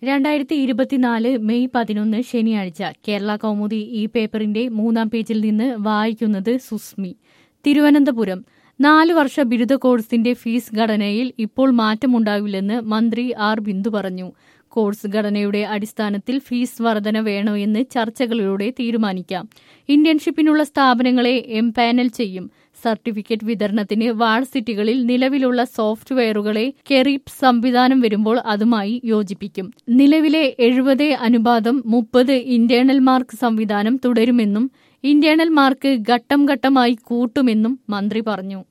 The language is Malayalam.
രണ്ടായിരത്തി ഇരുപത്തിനാല് മെയ് പതിനൊന്ന് ശനിയാഴ്ച കേരള കൗമുദി ഈ പേപ്പറിന്റെ മൂന്നാം പേജിൽ നിന്ന് വായിക്കുന്നത് സുസ്മി തിരുവനന്തപുരം നാല് വർഷ ബിരുദ കോഴ്സിന്റെ ഫീസ് ഘടനയിൽ ഇപ്പോൾ മാറ്റമുണ്ടാവില്ലെന്ന് മന്ത്രി ആർ ബിന്ദു പറഞ്ഞു കോഴ്സ് ഘടനയുടെ അടിസ്ഥാനത്തിൽ ഫീസ് വർധന വേണോ എന്ന് ചർച്ചകളിലൂടെ തീരുമാനിക്കാം ഇന്റേൺഷിപ്പിനുള്ള സ്ഥാപനങ്ങളെ എംപാനൽ ചെയ്യും സർട്ടിഫിക്കറ്റ് വിതരണത്തിന് വാഴ്സിറ്റികളിൽ നിലവിലുള്ള സോഫ്റ്റ്വെയറുകളെ കെറിപ്പ് സംവിധാനം വരുമ്പോൾ അതുമായി യോജിപ്പിക്കും നിലവിലെ എഴുപത് അനുപാതം മുപ്പത് ഇന്റേണൽ മാർക്ക് സംവിധാനം തുടരുമെന്നും ഇന്റേണൽ മാർക്ക് ഘട്ടം ഘട്ടമായി കൂട്ടുമെന്നും മന്ത്രി പറഞ്ഞു